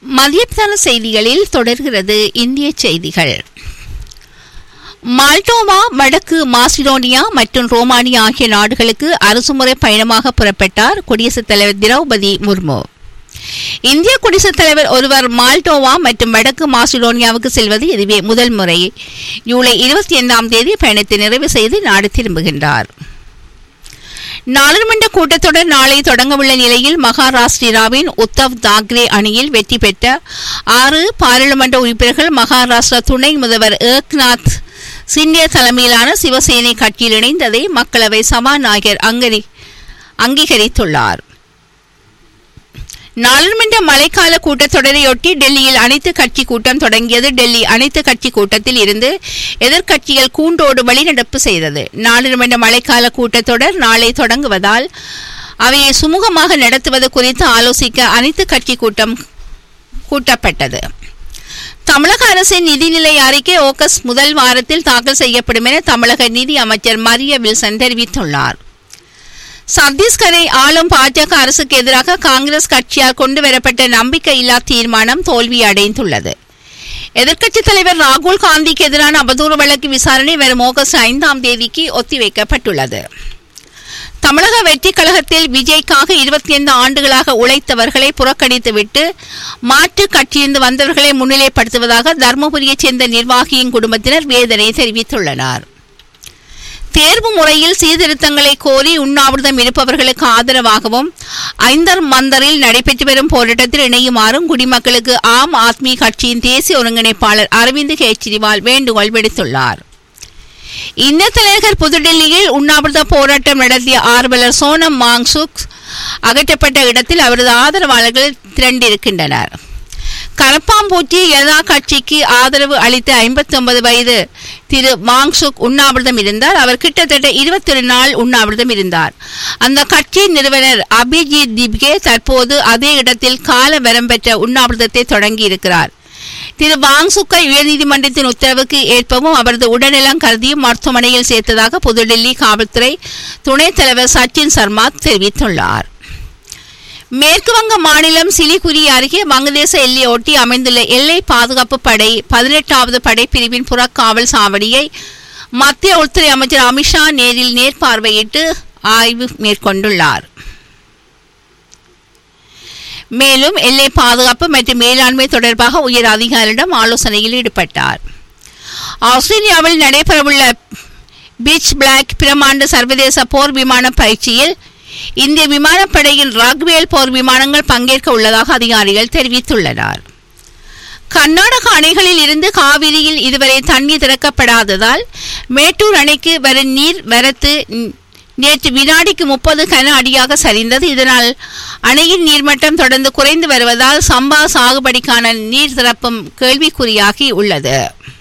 மதியத்தான செய்திகளில் தொடர்கிறது இந்திய செய்திகள் மால்டோவா வடக்கு மாசிடோனியா மற்றும் ரோமானியா ஆகிய நாடுகளுக்கு அரசுமுறை பயணமாக புறப்பட்டார் குடியரசுத் தலைவர் திரௌபதி முர்மு இந்திய குடியரசுத் தலைவர் ஒருவர் மால்டோவா மற்றும் வடக்கு மாசிடோனியாவுக்கு செல்வது இதுவே முதல் முறை ஜூலை இருபத்தி ஐந்தாம் தேதி பயணத்தை நிறைவு செய்து நாடு திரும்புகின்றார் நாடாளுமன்ற கூட்டத்தொடர் நாளை தொடங்கவுள்ள நிலையில் மகாராஷ்டிராவின் உத்தவ் தாக்கரே அணியில் வெற்றி பெற்ற ஆறு பாராளுமன்ற உறுப்பினர்கள் மகாராஷ்டிரா துணை முதல்வர் ஏக்நாத் சிந்தியா தலைமையிலான சிவசேனை கட்சியில் இணைந்ததை மக்களவை சபாநாயகர் அங்கரி அங்கீகரித்துள்ளார் நாடாளுமன்ற மழைக்கால கூட்டத்தொடரையொட்டி டெல்லியில் அனைத்து கட்சி கூட்டம் தொடங்கியது டெல்லி அனைத்து கட்சி கூட்டத்தில் இருந்து எதிர்க்கட்சிகள் கூண்டோடு வெளிநடப்பு செய்தது நாடாளுமன்ற மழைக்கால கூட்டத்தொடர் நாளை தொடங்குவதால் அவையை சுமூகமாக நடத்துவது குறித்து ஆலோசிக்க அனைத்து கட்சி கூட்டம் கூட்டப்பட்டது தமிழக அரசின் நிதிநிலை அறிக்கை ஆகஸ்ட் முதல் வாரத்தில் தாக்கல் செய்யப்படும் என தமிழக நிதி அமைச்சர் மரிய வில்சன் தெரிவித்துள்ளார் சத்தீஸ்கரை ஆளும் பாஜக அரசுக்கு எதிராக காங்கிரஸ் கட்சியால் கொண்டு வரப்பட்ட நம்பிக்கையில்லா தீர்மானம் தோல்வி அடைந்துள்ளது எதிர்க்கட்சித் தலைவர் ராகுல் காந்திக்கு எதிரான அவதூறு வழக்கு விசாரணை வரும் ஆகஸ்ட் ஐந்தாம் தேதிக்கு ஒத்திவைக்கப்பட்டுள்ளது தமிழக வெற்றி கழகத்தில் விஜய்க்காக இருபத்தி ஐந்து ஆண்டுகளாக உழைத்தவர்களை புறக்கணித்துவிட்டு மாற்று கட்சியிருந்து வந்தவர்களை முன்னிலைப்படுத்துவதாக தர்மபுரியைச் சேர்ந்த நிர்வாகியின் குடும்பத்தினர் வேதனை தெரிவித்துள்ளனர் தேர்வு முறையில் சீர்திருத்தங்களை கோரி உண்ணாவிரதம் இருப்பவர்களுக்கு ஆதரவாகவும் ஐந்தர் மந்தரில் நடைபெற்று வரும் போராட்டத்தில் இணையுமாறும் குடிமக்களுக்கு ஆம் ஆத்மி கட்சியின் தேசிய ஒருங்கிணைப்பாளர் அரவிந்த் கெஜ்ரிவால் வேண்டுகோள் விடுத்துள்ளார் இந்த தலைநகர் புதுடெல்லியில் உண்ணாவிரத போராட்டம் நடத்திய ஆர்வலர் சோனம் மாங்சுக் அகற்றப்பட்ட இடத்தில் அவரது ஆதரவாளர்கள் திரண்டிருக்கின்றனர் கரப்பாம்பூச்சி ஜனதா கட்சிக்கு ஆதரவு அளித்த ஐம்பத்தி ஒன்பது வயது திரு மாங்சுக் உண்ணாவிரதம் இருந்தார் அவர் கிட்டத்தட்ட இருபத்தி நாள் உண்ணாவிரதம் இருந்தார் அந்த கட்சியின் நிறுவனர் அபிஜித் திப்கே தற்போது அதே இடத்தில் கால வரம் பெற்ற உண்ணாவிரதத்தை தொடங்கியிருக்கிறார் திரு வாங்சுக்கை உயர்நீதிமன்றத்தின் உத்தரவுக்கு ஏற்பவும் அவரது உடல்நலம் கருதியும் மருத்துவமனையில் சேர்த்ததாக புதுடெல்லி காவல்துறை துணைத் தலைவர் சச்சின் சர்மா தெரிவித்துள்ளார் மேற்கு வங்க மாநிலம் சிலிகுரி அருகே வங்கதேச எல்லையை ஒட்டி அமைந்துள்ள எல்லை பாதுகாப்பு படை பதினெட்டாவது படைப்பிரிவின் புறக்காவல் சாவடியை மத்திய உள்துறை அமைச்சர் அமித்ஷா நேரில் நேர்பார்வையிட்டு ஆய்வு மேற்கொண்டுள்ளார் மேலும் எல்லை பாதுகாப்பு மற்றும் மேலாண்மை தொடர்பாக உயர் அதிகாரியிடம் ஆலோசனையில் ஈடுபட்டார் ஆஸ்திரேலியாவில் நடைபெறவுள்ள பீச் பிளாக் பிரமாண்ட சர்வதேச போர் விமான பயிற்சியில் இந்திய விமானப்படையின் ராக்வேல் போர் விமானங்கள் பங்கேற்க உள்ளதாக அதிகாரிகள் தெரிவித்துள்ளனர் கர்நாடக அணைகளில் இருந்து காவிரியில் இதுவரை தண்ணீர் திறக்கப்படாததால் மேட்டூர் அணைக்கு வரும் நீர் வரத்து நேற்று வினாடிக்கு முப்பது கன அடியாக சரிந்தது இதனால் அணையின் நீர்மட்டம் தொடர்ந்து குறைந்து வருவதால் சம்பா சாகுபடிக்கான நீர் திறப்பும் கேள்விக்குறியாகி உள்ளது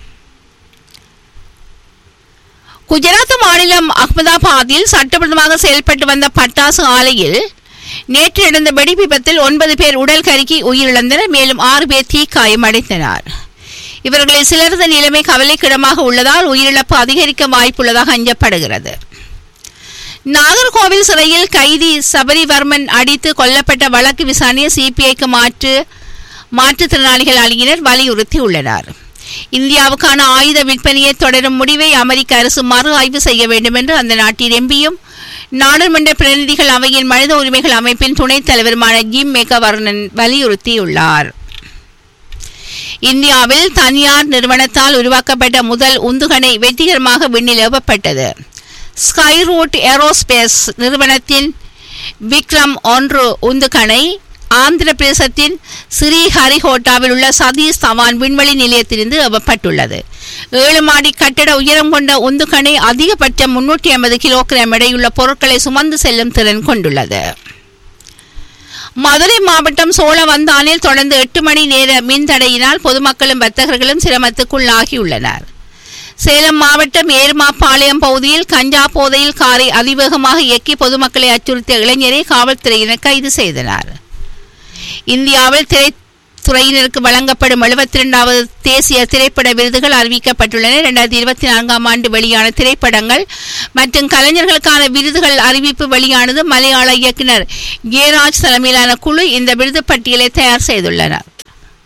குஜராத் மாநிலம் அகமதாபாத்தில் சட்டவிரோதமாக செயல்பட்டு வந்த பட்டாசு ஆலையில் நேற்று நடந்த வெடி விபத்தில் ஒன்பது பேர் உடல் கருக்கி உயிரிழந்தனர் மேலும் ஆறு பேர் தீக்காயமடைந்தனர் இவர்களில் சிலரது நிலைமை கவலைக்கிடமாக உள்ளதால் உயிரிழப்பு அதிகரிக்க வாய்ப்புள்ளதாக அஞ்சப்படுகிறது நாகர்கோவில் சிறையில் கைதி சபரிவர்மன் அடித்து கொல்லப்பட்ட வழக்கு விசாரணையை சிபிஐக்கு மாற்று மாற்றுத்திறனாளிகள் அணியினர் வலியுறுத்தியுள்ளனர் இந்தியாவுக்கான ஆயுத விற்பனையை தொடரும் முடிவை அமெரிக்க அரசு மறு ஆய்வு செய்ய வேண்டும் என்று அந்த நாட்டின் எம்பியும் நாடாளுமன்ற பிரதிநிதிகள் அவையின் மனித உரிமைகள் அமைப்பின் துணைத் தலைவருமான ஜிம் மேகவர்ணன் வலியுறுத்தியுள்ளார் இந்தியாவில் தனியார் நிறுவனத்தால் உருவாக்கப்பட்ட முதல் உந்துகணை வெற்றிகரமாக விண்ணில் ஏவப்பட்டது ஸ்கை ரூட் ஏரோஸ்பேஸ் நிறுவனத்தின் விக்ரம் ஒன்று உந்துகணை ஆந்திர பிரதேசத்தின் ஸ்ரீஹரிகோட்டாவில் உள்ள சதீஷ் தவான் விண்வெளி நிலையத்திலிருந்து ஏவப்பட்டுள்ளது ஏழு மாடி கட்டட உயரம் கொண்ட உந்துகணை அதிகபட்சம் முன்னூற்றி ஐம்பது கிலோகிராம் எடையுள்ள பொருட்களை சுமந்து செல்லும் திறன் கொண்டுள்ளது மதுரை மாவட்டம் சோழவந்தானில் தொடர்ந்து எட்டு மணி நேர மின்தடையினால் பொதுமக்களும் வர்த்தகர்களும் சிரமத்துக்குள்ளாகியுள்ளனர் சேலம் மாவட்டம் ஏர்மாப்பாளையம் பகுதியில் கஞ்சா போதையில் காரை அதிவேகமாக இயக்கி பொதுமக்களை அச்சுறுத்திய இளைஞரை காவல்துறையினர் கைது செய்தனர் இந்தியாவில் திரைத்துறையினருக்கு வழங்கப்படும் எழுபத்தி இரண்டாவது தேசிய திரைப்பட விருதுகள் அறிவிக்கப்பட்டுள்ளன இரண்டாயிரத்தி இருபத்தி நான்காம் ஆண்டு வெளியான திரைப்படங்கள் மற்றும் கலைஞர்களுக்கான விருதுகள் அறிவிப்பு வெளியானது மலையாள இயக்குனர் ஜெயராஜ் தலைமையிலான குழு இந்த விருது பட்டியலை தயார் செய்துள்ளனர்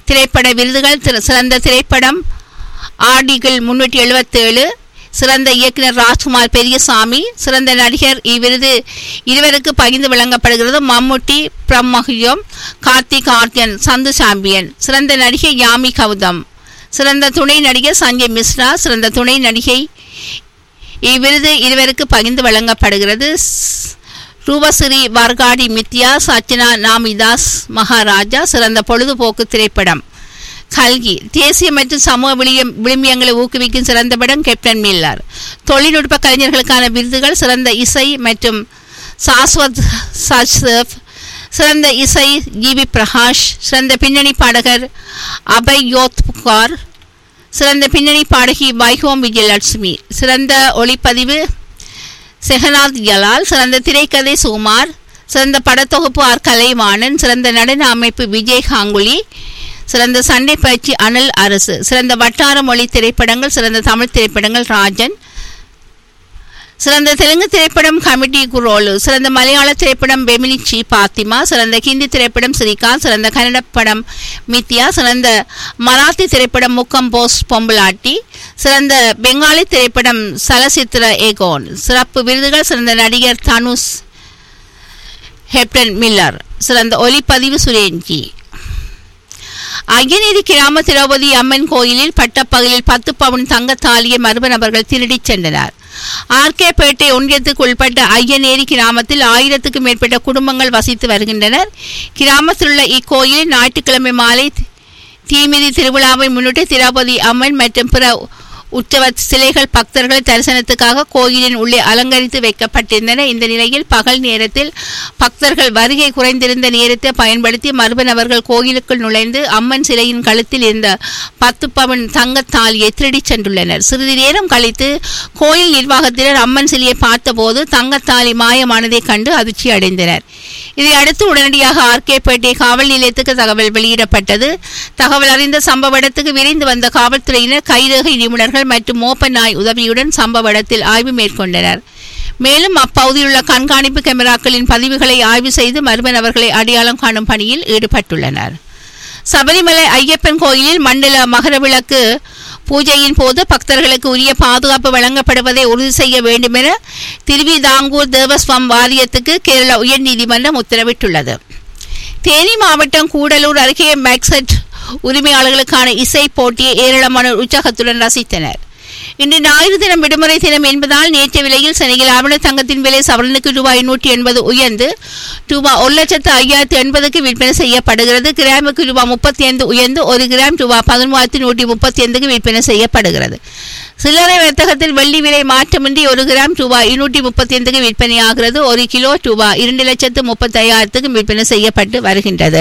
திரைப்பட விருதுகள் திரு- சிறந்த திரைப்படம் ஆடிகள் முன்னூற்றி எழுபத்தேழு சிறந்த இயக்குனர் ராஜ்குமார் பெரியசாமி சிறந்த நடிகர் இவ்விருது இருவருக்கு பகிர்ந்து வழங்கப்படுகிறது மம்முட்டி பிரம்மஹியம் கார்த்திக் ஆர்யன் சந்து சாம்பியன் சிறந்த நடிகை யாமி கௌதம் சிறந்த துணை நடிகர் சஞ்சய் மிஸ்ரா சிறந்த துணை நடிகை இவ்விருது இருவருக்கு பகிர்ந்து வழங்கப்படுகிறது ஸ்- ரூபஸ்ரீ வர்காடி மித்யா சச்சனா நாமிதாஸ் மகாராஜா சிறந்த பொழுதுபோக்கு திரைப்படம் கல்கி தேசிய மற்றும் சமூக விளியம் விளிம்பியங்களை ஊக்குவிக்கும் சிறந்த படம் கேப்டன் மில்லர் தொழில்நுட்ப கலைஞர்களுக்கான விருதுகள் சிறந்த இசை மற்றும் சாஸ்வத் சச்தேவ் சிறந்த இசை ஜிவி பிரகாஷ் சிறந்த பின்னணி பாடகர் அபய் யோத்புகார் சிறந்த பின்னணி பாடகி வைகோம் விஜயலட்சுமி சிறந்த ஒளிப்பதிவு செஹனாத் ஜலால் சிறந்த திரைக்கதை சுகுமார் சிறந்த படத்தொகுப்பு ஆர் கலைவாணன் சிறந்த நடன அமைப்பு விஜய் காங்குலி சிறந்த சண்டை பயிற்சி அனல் அரசு சிறந்த வட்டார மொழி திரைப்படங்கள் சிறந்த தமிழ் திரைப்படங்கள் ராஜன் சிறந்த தெலுங்கு திரைப்படம் கமிட்டி குரோலு சிறந்த மலையாள திரைப்படம் பெமினிச்சி பாத்திமா சிறந்த ஹிந்தி திரைப்படம் ஸ்ரீகாந்த் சிறந்த கன்னட படம் மித்யா சிறந்த மராத்தி திரைப்படம் முக்கம் போஸ் பொம்பலாட்டி சிறந்த பெங்காலி திரைப்படம் சலசித்திர ஏகோன் சிறப்பு விருதுகள் சிறந்த நடிகர் தனுஷ் ஹெப்டன் மில்லர் சிறந்த ஒலிப்பதிவு சுரேன்ஜி ஐயநேரி கிராம திரௌபதி அம்மன் கோயிலில் பட்டப்பகலில் பத்து பவுன் தங்கத் தாலியை மர்ம நபர்கள் திருடிச் சென்றனர் ஆர்கேபேட்டை ஒன்றியத்துக்கு உட்பட்ட ஐயநேரி கிராமத்தில் ஆயிரத்துக்கும் மேற்பட்ட குடும்பங்கள் வசித்து வருகின்றனர் கிராமத்தில் உள்ள இக்கோயிலில் ஞாயிற்றுக்கிழமை மாலை தீமிதி திருவிழாவை முன்னிட்டு திரௌபதி அம்மன் மற்றும் பிற உற்சவ சிலைகள் பக்தர்கள் தரிசனத்துக்காக கோயிலின் உள்ளே அலங்கரித்து வைக்கப்பட்டிருந்தன இந்த நிலையில் பகல் நேரத்தில் பக்தர்கள் வருகை குறைந்திருந்த நேரத்தை பயன்படுத்தி மர்ம நபர்கள் கோயிலுக்குள் நுழைந்து அம்மன் சிலையின் கழுத்தில் இருந்த பத்து பவன் தங்கத் தாலியை திருடிச் சென்றுள்ளனர் சிறிது நேரம் கழித்து கோயில் நிர்வாகத்தினர் அம்மன் சிலையை பார்த்தபோது தங்கத்தாலி மாயமானதைக் கண்டு அதிர்ச்சி அடைந்தனர் இதை அடுத்து உடனடியாக ஆர்கேபேட்டை காவல் நிலையத்துக்கு தகவல் வெளியிடப்பட்டது தகவல் அறிந்த சம்பவ இடத்துக்கு விரைந்து வந்த காவல்துறையினர் கைரேகை நிபுணர்கள் மற்றும் மோப்ப நாய் உதவியுடன் சம்பவ இடத்தில் ஆய்வு மேற்கொண்டனர் மேலும் அப்பகுதியில் உள்ள கண்காணிப்பு கேமராக்களின் பதிவுகளை ஆய்வு செய்து மர்ம நபர்களை அடையாளம் காணும் பணியில் ஈடுபட்டுள்ளனர் சபரிமலை ஐயப்பன் கோயிலில் மண்டல மகரவிளக்கு பூஜையின் போது பக்தர்களுக்கு உரிய பாதுகாப்பு வழங்கப்படுவதை உறுதி செய்ய வேண்டும் என திருவிதாங்கூர் தேவஸ்வம் வாரியத்துக்கு கேரள உயர்நீதிமன்றம் உத்தரவிட்டுள்ளது தேனி மாவட்டம் கூடலூர் அருகே மேக்செட் உரிமையாளர்களுக்கான இசை போட்டியை ஏராளமானோர் உற்சாகத்துடன் ரசித்தனர் இன்று ஞாயிறு தினம் விடுமுறை தினம் என்பதால் நேற்று விலையில் சென்னையில் ஆவண தங்கத்தின் விலை சவரனுக்கு ரூபாய் நூற்றி எண்பது உயர்ந்து ரூபாய் ஒரு லட்சத்து ஐயாயிரத்து எண்பதுக்கு விற்பனை செய்யப்படுகிறது கிராமுக்கு ரூபாய் முப்பத்தி ஐந்து உயர்ந்து ஒரு கிராம் ரூபாய் பதிமூவாயிரத்து நூற்றி முப்பத்தி ஐந்துக்கு விற்பனை செய்யப்படுகிறது சில்லறை வர்த்தகத்தில் வெள்ளி விலை மாற்றமின்றி ஒரு கிராம் ரூபாய் இருநூற்றி முப்பத்தி ஐந்துக்கு விற்பனையாகிறது ஒரு கிலோ ரூபாய் இரண்டு லட்சத்து முப்பத்தி ஐயாயிரத்துக்கு விற்பனை செய்யப்பட்டு வருகின்றது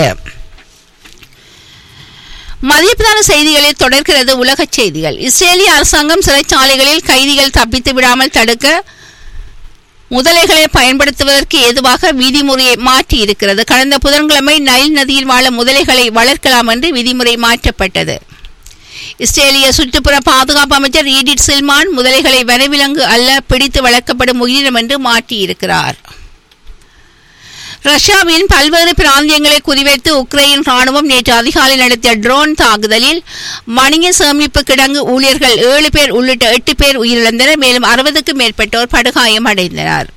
மதியப்பிரதான செய்திகளில் தொடர்கிறது உலகச் செய்திகள் இஸ்ரேலிய அரசாங்கம் சிறைச்சாலைகளில் கைதிகள் தப்பித்து விடாமல் தடுக்க முதலைகளை பயன்படுத்துவதற்கு ஏதுவாக விதிமுறையை மாற்றி இருக்கிறது கடந்த புதன்கிழமை நைல் நதியில் வாழ முதலைகளை வளர்க்கலாம் என்று விதிமுறை மாற்றப்பட்டது இஸ்ரேலிய சுற்றுப்புற பாதுகாப்பு அமைச்சர் ஈடிட் சில்மான் முதலைகளை வனவிலங்கு அல்ல பிடித்து வளர்க்கப்படும் உயிரினம் என்று மாற்றியிருக்கிறார் ரஷ்யாவின் பல்வேறு பிராந்தியங்களை குறிவைத்து உக்ரைன் ராணுவம் நேற்று அதிகாலை நடத்திய ட்ரோன் தாக்குதலில் வணிக சேமிப்பு கிடங்கு ஊழியர்கள் ஏழு பேர் உள்ளிட்ட எட்டு பேர் உயிரிழந்தனர் மேலும் அறுபதுக்கும் மேற்பட்டோர் படுகாயமடைந்தனர்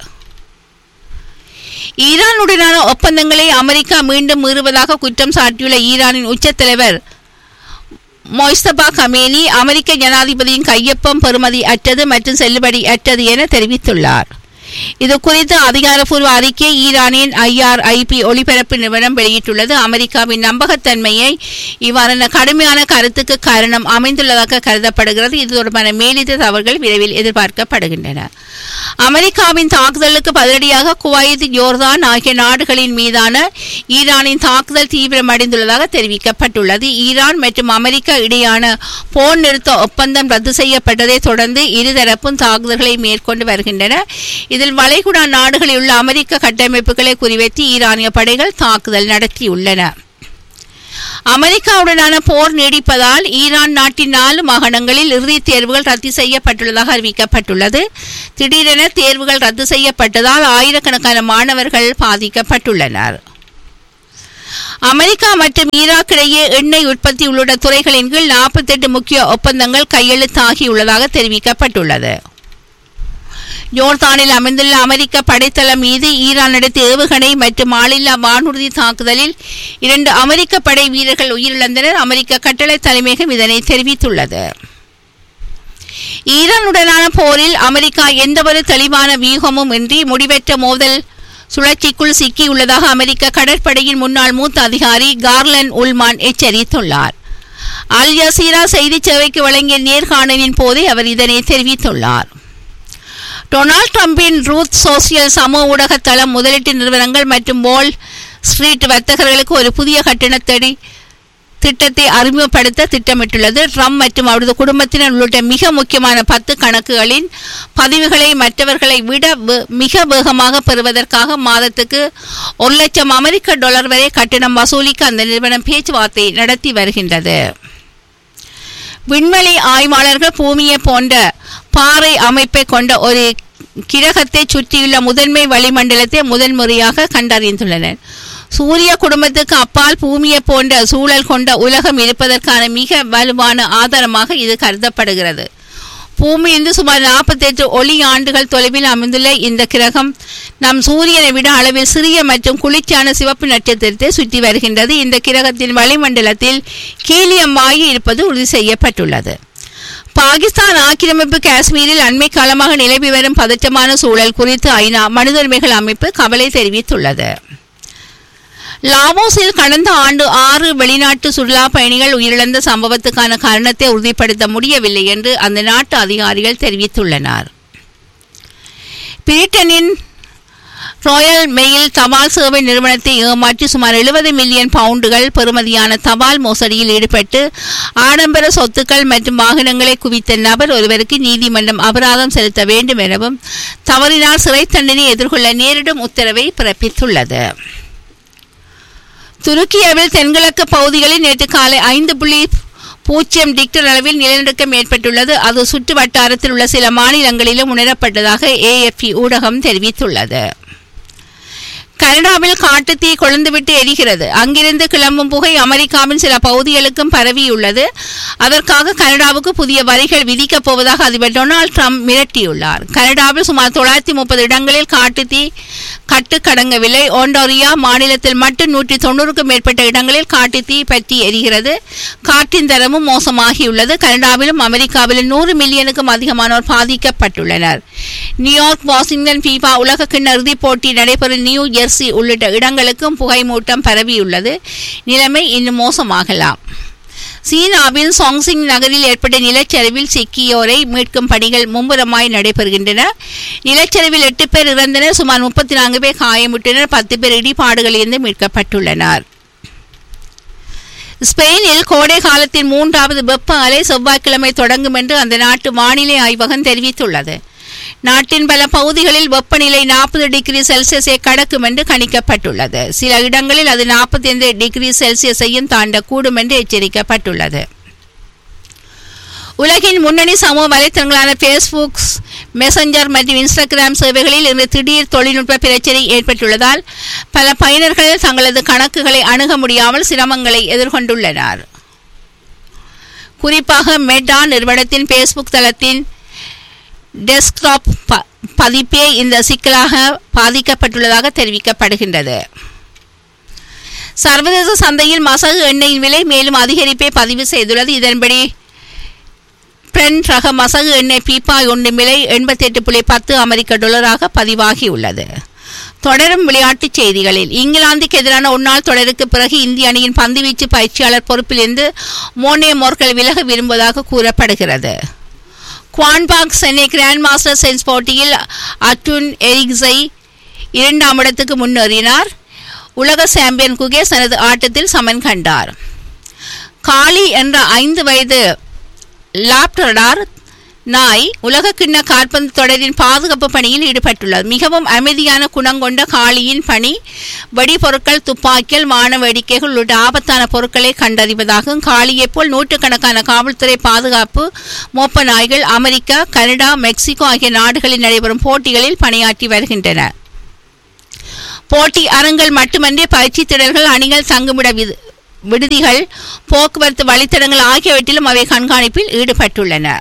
ஈரானுடனான ஒப்பந்தங்களை அமெரிக்கா மீண்டும் மீறுவதாக குற்றம் சாட்டியுள்ள ஈரானின் உச்சத் தலைவர் மொய்ஸ்தபா கமேனி அமெரிக்க ஜனாதிபதியின் கையொப்பம் பெறுமதி அற்றது மற்றும் செல்லுபடி அற்றது என தெரிவித்துள்ளார் இது குறித்து அதிகாரப்பூர்வ அறிக்கை ஈரானின் ஐஆர்ஐபி ஒளிபரப்பு நிறுவனம் வெளியிட்டுள்ளது அமெரிக்காவின் நம்பகத்தன்மையை இவ்வாறான கடுமையான கருத்துக்கு காரணம் அமைந்துள்ளதாக கருதப்படுகிறது இது தொடர்பான மேலித தவறுகள் விரைவில் எதிர்பார்க்கப்படுகின்றன அமெரிக்காவின் தாக்குதலுக்கு பதிலடியாக குவைத் ஜோர்தான் ஆகிய நாடுகளின் மீதான ஈரானின் தாக்குதல் தீவிரமடைந்துள்ளதாக தெரிவிக்கப்பட்டுள்ளது ஈரான் மற்றும் அமெரிக்கா இடையான போர் நிறுத்த ஒப்பந்தம் ரத்து செய்யப்பட்டதை தொடர்ந்து இருதரப்பும் தாக்குதல்களை மேற்கொண்டு வருகின்றன இதில் வளைகுடா நாடுகளில் உள்ள அமெரிக்க கட்டமைப்புகளை குறிவைத்து ஈரானிய படைகள் தாக்குதல் நடத்தியுள்ளன அமெரிக்காவுடனான போர் நீடிப்பதால் ஈரான் நாட்டின் நாலு மாகாணங்களில் இறுதித் தேர்வுகள் ரத்து செய்யப்பட்டுள்ளதாக அறிவிக்கப்பட்டுள்ளது திடீரென தேர்வுகள் ரத்து செய்யப்பட்டதால் ஆயிரக்கணக்கான மாணவர்கள் பாதிக்கப்பட்டுள்ளனர் அமெரிக்கா மற்றும் ஈராக் இடையே எண்ணெய் உற்பத்தி உள்ளிட்ட துறைகளின் கீழ் நாற்பத்தெட்டு முக்கிய ஒப்பந்தங்கள் கையெழுத்தாகியுள்ளதாக தெரிவிக்கப்பட்டுள்ளது ஜோர்தானில் அமைந்துள்ள அமெரிக்க படைத்தளம் மீது ஈரான் நடத்திய ஏவுகணை மற்றும் ஆளில்லா வானூர்தி தாக்குதலில் இரண்டு அமெரிக்க படை வீரர்கள் உயிரிழந்தனர் அமெரிக்க கட்டளை தலைமையகம் இதனை தெரிவித்துள்ளது ஈரானுடனான போரில் அமெரிக்கா எந்தவொரு தெளிவான வியூகமும் இன்றி முடிவற்ற மோதல் சுழற்சிக்குள் சிக்கியுள்ளதாக அமெரிக்க கடற்படையின் முன்னாள் மூத்த அதிகாரி கார்லன் உல்மான் எச்சரித்துள்ளார் அல் ஜசீரா செய்தி சேவைக்கு வழங்கிய நேர்காணலின் போதே அவர் இதனை தெரிவித்துள்ளார் டொனால்ட் ட்ரம்பின் ரூத் சோசியல் சமூக ஊடக தளம் முதலீட்டு நிறுவனங்கள் மற்றும் வால் ஸ்ட்ரீட் வர்த்தகர்களுக்கு ஒரு புதிய கட்டணத்தடி திட்டத்தை அறிமுகப்படுத்த திட்டமிட்டுள்ளது ட்ரம்ப் மற்றும் அவரது குடும்பத்தினர் உள்ளிட்ட மிக முக்கியமான பத்து கணக்குகளின் பதிவுகளை மற்றவர்களை விட வே- மிக வேகமாக பெறுவதற்காக மாதத்துக்கு ஒரு லட்சம் அமெரிக்க டாலர் வரை கட்டணம் வசூலிக்க அந்த நிறுவனம் பேச்சுவார்த்தை நடத்தி வருகின்றது விண்வெளி ஆய்வாளர்கள் பூமியை போன்ற பாறை அமைப்பை கொண்ட ஒரு கிரகத்தை சுற்றியுள்ள முதன்மை வளிமண்டலத்தை முதன்முறையாக கண்டறிந்துள்ளனர் சூரிய குடும்பத்துக்கு அப்பால் பூமியை போன்ற சூழல் கொண்ட உலகம் இருப்பதற்கான மிக வலுவான ஆதாரமாக இது கருதப்படுகிறது பூமியிலிருந்து சுமார் நாற்பத்தெட்டு ஒளி ஆண்டுகள் தொலைவில் அமைந்துள்ள இந்த கிரகம் நம் சூரியனை விட அளவில் சிறிய மற்றும் குளிர்ச்சியான சிவப்பு நட்சத்திரத்தை சுற்றி வருகின்றது இந்த கிரகத்தின் வளிமண்டலத்தில் கீலியம் வாயு இருப்பது உறுதி செய்யப்பட்டுள்ளது பாகிஸ்தான் ஆக்கிரமிப்பு காஷ்மீரில் அண்மை காலமாக நிலவி வரும் பதற்றமான சூழல் குறித்து ஐநா மனித உரிமைகள் அமைப்பு கவலை தெரிவித்துள்ளது லாவோஸில் கடந்த ஆண்டு ஆறு வெளிநாட்டு சுற்றுலா பயணிகள் உயிரிழந்த சம்பவத்துக்கான காரணத்தை உறுதிப்படுத்த முடியவில்லை என்று அந்த நாட்டு அதிகாரிகள் தெரிவித்துள்ளனர் பிரிட்டனின் ராயல் மெயில் தபால் சேவை நிறுவனத்தை ஏமாற்றி சுமார் 70 மில்லியன் பவுண்டுகள் பெறுமதியான தபால் மோசடியில் ஈடுபட்டு ஆடம்பர சொத்துக்கள் மற்றும் வாகனங்களை குவித்த நபர் ஒருவருக்கு நீதிமன்றம் அபராதம் செலுத்த வேண்டும் எனவும் தவறினால் சிறை தண்டனை எதிர்கொள்ள நேரிடும் உத்தரவை பிறப்பித்துள்ளது துருக்கியாவில் தென்கிழக்கு பகுதிகளில் நேற்று காலை ஐந்து புள்ளி பூஜ்ஜியம் டிக்டர் அளவில் நிலநடுக்கம் ஏற்பட்டுள்ளது அது சுற்று வட்டாரத்தில் உள்ள சில மாநிலங்களிலும் உணரப்பட்டதாக ஏஎஃப்பி ஊடகம் தெரிவித்துள்ளது கனடாவில் காட்டுத்தீ கொழுந்துவிட்டு எரிகிறது அங்கிருந்து கிளம்பும் புகை அமெரிக்காவின் சில பகுதிகளுக்கும் பரவியுள்ளது அதற்காக கனடாவுக்கு புதிய வரிகள் விதிக்கப் போவதாக அதிபர் டொனால்ட் ட்ரம்ப் மிரட்டியுள்ளார் கனடாவில் சுமார் தொள்ளாயிரத்தி முப்பது இடங்களில் காட்டுத்தீ கட்டுக்கடங்கவில்லை ஒன்டாரியா மாநிலத்தில் மட்டும் நூற்றி தொண்ணூறுக்கும் மேற்பட்ட இடங்களில் காட்டுத்தீ பற்றி எரிகிறது காற்றின் தரமும் மோசமாகியுள்ளது கனடாவிலும் அமெரிக்காவிலும் நூறு மில்லியனுக்கும் அதிகமானோர் பாதிக்கப்பட்டுள்ளனர் நியூயார்க் வாஷிங்டன் ஃபீஃபா உலக கிண்ண இறுதிப் போட்டி நடைபெறும் நியூ ஜெர்சி உள்ளிட்ட இடங்களுக்கும் புகைமூட்டம் பரவியுள்ளது நிலைமை இன்னும் மோசமாகலாம் சீனாவின் சாங்சிங் நகரில் ஏற்பட்ட நிலச்சரிவில் சிக்கியோரை மீட்கும் பணிகள் மும்முரமாய் நடைபெறுகின்றன நிலச்சரிவில் எட்டு பேர் இறந்தனர் சுமார் முப்பத்தி நான்கு பேர் காயமுற்றனர் பத்து பேர் இடிபாடுகளிலிருந்து மீட்கப்பட்டுள்ளனர் ஸ்பெயினில் கோடை காலத்தின் மூன்றாவது வெப்ப அலை செவ்வாய்க்கிழமை தொடங்கும் என்று அந்த நாட்டு வானிலை ஆய்வகம் தெரிவித்துள்ளது நாட்டின் பல பகுதிகளில் வெப்பநிலை நாற்பது டிகிரி செல்சியஸை கடக்கும் என்று கணிக்கப்பட்டுள்ளது சில இடங்களில் அது நாற்பத்தைந்து டிகிரி செல்சியஸையும் தாண்டக்கூடும் என்று எச்சரிக்கப்பட்டுள்ளது உலகின் முன்னணி சமூக வலைத்தளங்களான ஃபேஸ்புக் மெசஞ்சர் மற்றும் இன்ஸ்டாகிராம் சேவைகளில் இன்று திடீர் தொழில்நுட்ப பிரச்சனை ஏற்பட்டுள்ளதால் பல பயனர்கள் தங்களது கணக்குகளை அணுக முடியாமல் சிரமங்களை எதிர்கொண்டுள்ளனர் குறிப்பாக மெட்டா நிறுவனத்தின் ஃபேஸ்புக் தளத்தின் டெஸ்க்டாப் ப- பதிப்பே இந்த சிக்கலாக பாதிக்கப்பட்டுள்ளதாக தெரிவிக்கப்படுகின்றது சர்வதேச சந்தையில் மசகு எண்ணெயின் விலை மேலும் அதிகரிப்பை பதிவு செய்துள்ளது இதன்படி பிரெண்ட் ரக மசகு எண்ணெய் பீப்பாய் ஒன்றின் விலை எண்பத்தி எட்டு புள்ளி பத்து அமெரிக்க டாலராக பதிவாகியுள்ளது தொடரும் விளையாட்டுச் செய்திகளில் இங்கிலாந்துக்கு எதிரான ஒருநாள் தொடருக்கு பிறகு இந்திய அணியின் பந்துவீச்சு பயிற்சியாளர் பொறுப்பிலிருந்து மோனே மோர்கல் விலக விரும்புவதாக கூறப்படுகிறது குவான்பாக் சென்னை கிராண்ட் மாஸ்டர் சென்ஸ் போட்டியில் அட்டுன் எரிக்ஸை இரண்டாம் இடத்துக்கு முன்னேறினார் உலக சாம்பியன் குகேஸ் தனது ஆட்டத்தில் சமன் கண்டார் காளி என்ற ஐந்து வயது லாப்டடார் நாய் உலகக்கிண்ண கால்பந்து தொடரின் பாதுகாப்பு பணியில் ஈடுபட்டுள்ளது மிகவும் அமைதியான குணங்கொண்ட காளியின் பணி வெடிபொருட்கள் துப்பாக்கிகள் வான வேடிக்கைகள் உள்ளிட்ட ஆபத்தான பொருட்களை கண்டறிவதாகவும் காளியைப் போல் நூற்றுக்கணக்கான காவல்துறை பாதுகாப்பு மோப்ப நாய்கள் அமெரிக்கா கனடா மெக்சிகோ ஆகிய நாடுகளில் நடைபெறும் போட்டிகளில் பணியாற்றி வருகின்றன போட்டி அரங்கள் மட்டுமன்றி பயிற்சி திடல்கள் அணிகள் தங்குமிட விது விடுதிகள் போக்குவரத்து வழித்தடங்கள் ஆகியவற்றிலும் அவை கண்காணிப்பில் ஈடுபட்டுள்ளன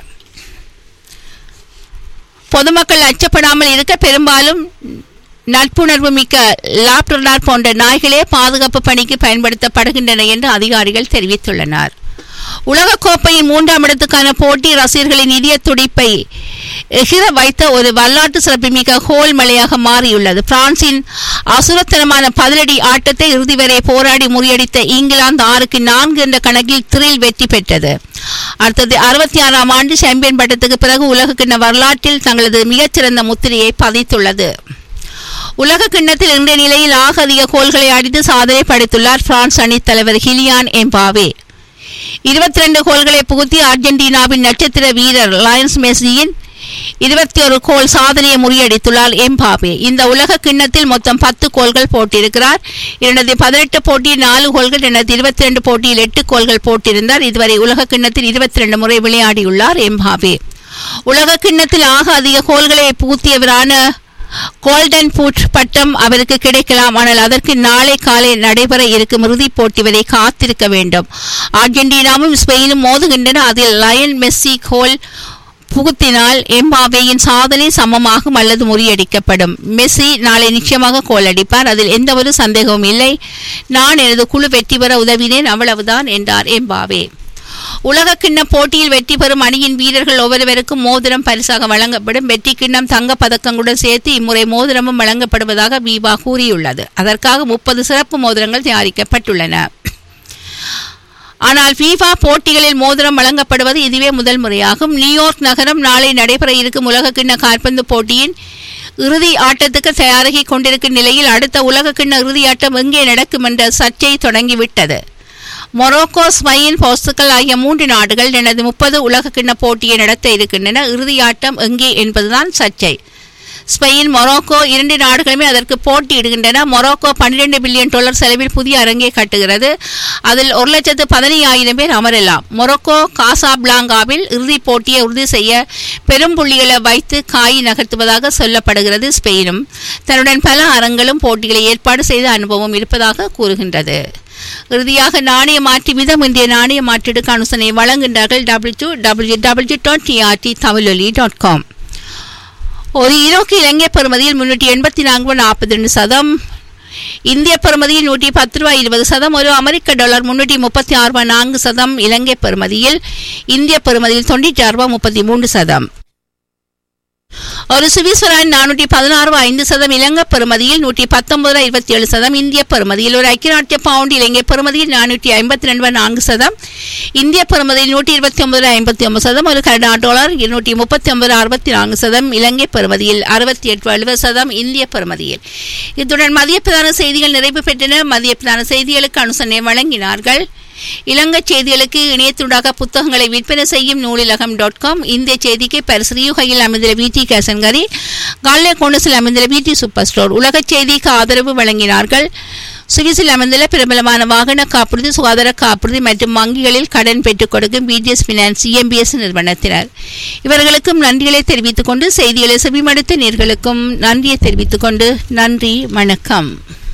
பொதுமக்கள் அச்சப்படாமல் இருக்க பெரும்பாலும் நட்புணர்வு மிக்க லாப்டர்டார் போன்ற நாய்களே பாதுகாப்பு பணிக்கு பயன்படுத்தப்படுகின்றன என்று அதிகாரிகள் தெரிவித்துள்ளனர் உலகக்கோப்பையின் மூன்றாம் இடத்துக்கான போட்டி ரசிகர்களின் இதய துடிப்பை எகிர வைத்த ஒரு வரலாற்று சிறப்புமிக்க ஹோல் மலையாக மாறியுள்ளது பிரான்சின் அசுரத்தனமான பதிலடி ஆட்டத்தை இறுதி வரை போராடி முறியடித்த இங்கிலாந்து ஆறுக்கு நான்கு என்ற கணக்கில் த்ரில் வெற்றி பெற்றது அடுத்தது அறுபத்தி ஆறாம் ஆண்டு சாம்பியன் பட்டத்துக்கு பிறகு உலகக்கிண்ண வரலாற்றில் தங்களது மிகச்சிறந்த முத்திரையை பதித்துள்ளது உலக கிண்ணத்தில் இன்றைய நிலையில் ஆக அதிக கோல்களை அடித்து சாதனை படைத்துள்ளார் பிரான்ஸ் அணித் தலைவர் ஹிலியான் எம்பாவே இருபத்தி ரெண்டு கோல்களை புகுத்தி அர்ஜென்டினாவின் நட்சத்திர வீரர் லயன்ஸ் மெஸ்ஸியின் இருபத்தி ஒரு கோல் சாதனையை முறியடித்துள்ளார் எம்பாபே இந்த உலக கிண்ணத்தில் மொத்தம் பத்து கோல்கள் போட்டிருக்கிறார் இரண்டாயிரத்தி பதினெட்டு போட்டியில் நாலு கோல்கள் இரண்டாயிரத்தி இருபத்தி ரெண்டு போட்டியில் எட்டு கோல்கள் போட்டிருந்தார் இதுவரை உலக கிண்ணத்தில் இருபத்தி ரெண்டு முறை விளையாடியுள்ளார் எம்பாபே உலக கிண்ணத்தில் ஆக அதிக கோல்களை புகுத்தியவரான கோல்டன் பூட் பட்டம் அவருக்கு கிடைக்கலாம் ஆனால் அதற்கு நாளை காலை நடைபெற இருக்கும் இறுதிப் போட்டி வரை காத்திருக்க வேண்டும் அர்ஜென்டினாவும் ஸ்பெயினும் மோதுகின்றன அதில் லயன் மெஸ்ஸி கோல் புகுத்தினால் எம்பாவேயின் சாதனை சமமாகும் அல்லது முறியடிக்கப்படும் மெஸ்ஸி நாளை நிச்சயமாக கோல் அடிப்பார் அதில் எந்த ஒரு சந்தேகமும் இல்லை நான் எனது குழு வெற்றி பெற உதவினேன் அவ்வளவுதான் என்றார் எம்பாவே உலக கிண்ண போட்டியில் வெற்றி பெறும் அணியின் வீரர்கள் ஒவ்வொருவருக்கும் மோதிரம் பரிசாக வழங்கப்படும் வெற்றி கிண்ணம் தங்க பதக்கங்களுடன் சேர்த்து இம்முறை மோதிரமும் வழங்கப்படுவதாக வீவா கூறியுள்ளது அதற்காக முப்பது சிறப்பு மோதிரங்கள் தயாரிக்கப்பட்டுள்ளன ஆனால் ஃபீஃபா போட்டிகளில் மோதிரம் வழங்கப்படுவது இதுவே முதல் முறையாகும் நியூயார்க் நகரம் நாளை நடைபெற இருக்கும் உலகக்கிண்ண கால்பந்து போட்டியின் இறுதி ஆட்டத்துக்கு தயாராகி கொண்டிருக்கும் நிலையில் அடுத்த உலகக்கிண்ண இறுதி ஆட்டம் எங்கே நடக்கும் என்ற சர்ச்சை தொடங்கிவிட்டது மொரோக்கோ ஸ்பெயின் போர்த்துகல் ஆகிய மூன்று நாடுகள் எனது முப்பது உலகக்கிண்ண போட்டியை நடத்த இருக்கின்றன இறுதியாட்டம் எங்கே என்பதுதான் சர்ச்சை ஸ்பெயின் மொரோக்கோ இரண்டு நாடுகளுமே அதற்கு போட்டியிடுகின்றன மொரோக்கோ பன்னிரண்டு பில்லியன் டாலர் செலவில் புதிய அரங்கை கட்டுகிறது அதில் ஒரு லட்சத்து பதினையாயிரம் பேர் அமரலாம் மொரோக்கோ காசா பிளாங்காவில் இறுதிப் போட்டியை உறுதி செய்ய பெரும் புள்ளிகளை வைத்து காய் நகர்த்துவதாக சொல்லப்படுகிறது ஸ்பெயினும் தன்னுடன் பல அரங்களும் போட்டிகளை ஏற்பாடு செய்த அனுபவம் இருப்பதாக கூறுகின்றது இறுதியாக நாணய மாற்றி விதம் இந்திய நாணய மாற்றீடு அனுசனை வழங்குகின்றார்கள் W W W dot TRT Tamiloli dot com ஒரு ஈரோக்கு இலங்கை பெறுமதியில் முன்னூற்றி எண்பத்தி நான்கு நாற்பத்தி ரெண்டு சதம் இந்திய பெறுமதியில் நூற்றி பத்து ரூபாய் இருபது சதம் ஒரு அமெரிக்க டாலர் முன்னூற்றி முப்பத்தி ஆறு ரூபாய் நான்கு சதம் இலங்கை பெறுமதியில் இந்திய பெறுமதியில் தொண்ணூற்றி ஆறு ரூபாய் முப்பத்தி மூன்று சதம் ஒரு சுவிஸ்வரான் நானூற்றி பதினாறு ரூபாய் ஐந்து சதம் இலங்கை பெறுமதியில் நூற்றி பத்தொன்பது ரூபாய் இருபத்தி ஏழு சதம் இந்திய பெறுமதியில் ஒரு ஐக்கிய நாட்டிய பவுண்ட் இலங்கை பெறுமதியில் நானூற்றி ஐம்பத்தி ரெண்டு ரூபாய் நான்கு சதம் இந்திய பெறுமதியில் நூற்றி இருபத்தி ஒன்பது ரூபாய் ஐம்பத்தி ஒன்பது சதம் ஒரு கனடா டாலர் இருநூற்றி முப்பத்தி ஒன்பது அறுபத்தி நான்கு சதம் இலங்கை பெறுமதியில் அறுபத்தி எட்டு எழுபது சதம் இந்திய பெறுமதியில் இத்துடன் மதிய பிரதான செய்திகள் நிறைவு பெற்றன மதிய பிரதான செய்திகளுக்கு அனுசரணை வழங்கினார்கள் இலங்கை செய்திகளுக்கு இணையத்தூடாக புத்தகங்களை விற்பனை செய்யும் நூலிலகம் டாட் காம் இந்திய செய்திக்கு பரிசுரியுகையில் அமைந்துள்ள விடி கேசன்கரி காலே கோண்டஸில் அமைந்துள்ள விடி சூப்பர் ஸ்டோர் உலக செய்திக்கு ஆதரவு வழங்கினார்கள் சுவிஸில் அமைந்துள்ள பிரபலமான வாகன காப்புறுதி சுகாதார காப்புறுதி மற்றும் வங்கிகளில் கடன் பெற்றுக் கொடுக்கும் பிடிஎஸ் பினான்ஸ் இஎம்பிஎஸ் நிறுவனத்தினர் இவர்களுக்கும் நன்றிகளை தெரிவித்துக் கொண்டு செய்திகளை செவிமடுத்த நேர்களுக்கும் நன்றியை தெரிவித்துக் கொண்டு நன்றி வணக்கம்